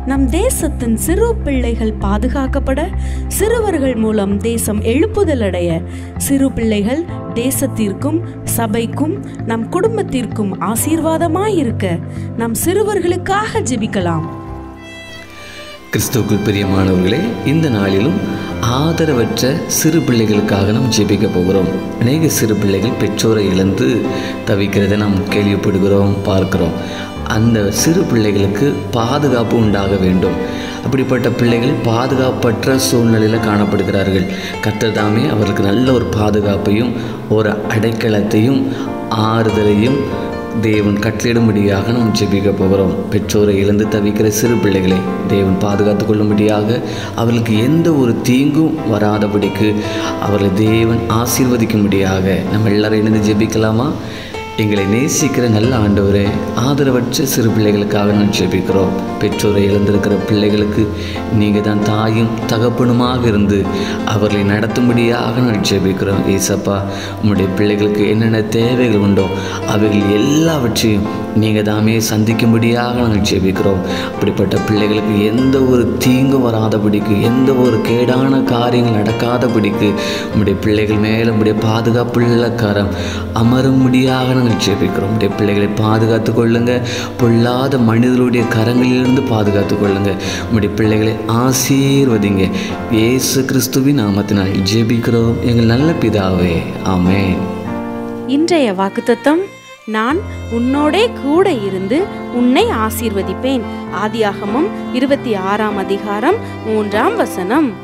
நம் தேசத்தின் சிறு பிள்ளைகள் பாதுகாக்கப்பட சிறுவர்கள் மூலம் தேசம் எழுப்புதல் அடைய சிறு பிள்ளைகள் தேசத்திற்கும் சபைக்கும் நம் குடும்பத்திற்கும் ஆசீர்வாதமாயிருக்க நம் சிறுவர்களுக்காக ஜெபிக்கலாம் கிறிஸ்துவுக்குள் பிரியமானவர்களே இந்த நாளிலும் ஆதரவற்ற சிறு பிள்ளைகளுக்காக நாம் ஜெபிக்க போகிறோம் அநேக சிறு பிள்ளைகள் பெற்றோரை இழந்து தவிக்கிறதை நாம் கேள்விப்படுகிறோம் பார்க்கிறோம் அந்த சிறு பிள்ளைகளுக்கு பாதுகாப்பு உண்டாக வேண்டும் அப்படிப்பட்ட பிள்ளைகள் பாதுகாப்பற்ற சூழ்நிலையில் காணப்படுகிறார்கள் கர்த்தர் தாமே அவர்களுக்கு நல்ல ஒரு பாதுகாப்பையும் ஒரு அடைக்கலத்தையும் ஆறுதலையும் தேவன் கட்டளிடும்படியாக நாம் ஜெபிக்க போகிறோம் பெற்றோரை இழந்து தவிக்கிற சிறு பிள்ளைகளை தேவன் பாதுகாத்து கொள்ளும்படியாக அவர்களுக்கு எந்த ஒரு தீங்கும் வராதபடிக்கு அவர்களை தேவன் ஆசீர்வதிக்கும்படியாக நம்ம எல்லாரும் இணைந்து ஜெபிக்கலாமா எங்களை நேசிக்கிற நல்ல ஆண்டவரே ஆதரவற்ற சிறு பிள்ளைகளுக்காக நான் ஜெபிக்கிறோம் பெற்றோரை இழந்திருக்கிற பிள்ளைகளுக்கு நீங்கள் தான் தாயும் தகப்பனுமாக இருந்து அவர்களை நடத்தும்படியாக நான் ஜெபிக்கிறோம் ஏசப்பா உம்முடைய பிள்ளைகளுக்கு என்னென்ன தேவைகள் உண்டோ அவைகள் எல்லாவற்றையும் நீங்கள் தாமே சந்திக்கும்படியாக நாங்கள் ஜெபிக்கிறோம் அப்படிப்பட்ட பிள்ளைகளுக்கு எந்த ஒரு தீங்கும் வராதபடிக்கு எந்த ஒரு கேடான காரியங்கள் நடக்காதபடிக்கு உம்முடைய பிள்ளைகள் மேலே உம்முடைய பாதுகாப்புள்ள கரம் அமரும்படியாக நாங்கள் ஜெபிக்கிறோம் உம்முடைய பிள்ளைகளை பாதுகாத்து கொள்ளுங்க பொல்லாத மனிதர்களுடைய கரங்களிலிருந்து பாதுகாத்து கொள்ளுங்க உம்முடைய பிள்ளைகளை ஆசீர்வதிங்க இயேசு கிறிஸ்துவின் நாமத்தினால் ஜெபிக்கிறோம் எங்கள் நல்ல பிதாவே ஆமென் இன்றைய வாக்குத்தத்தம் நான் உன்னோடே கூட இருந்து உன்னை ஆசீர்வதிப்பேன் ஆதியாகமம் இருபத்தி ஆறாம் அதிகாரம் மூன்றாம் வசனம்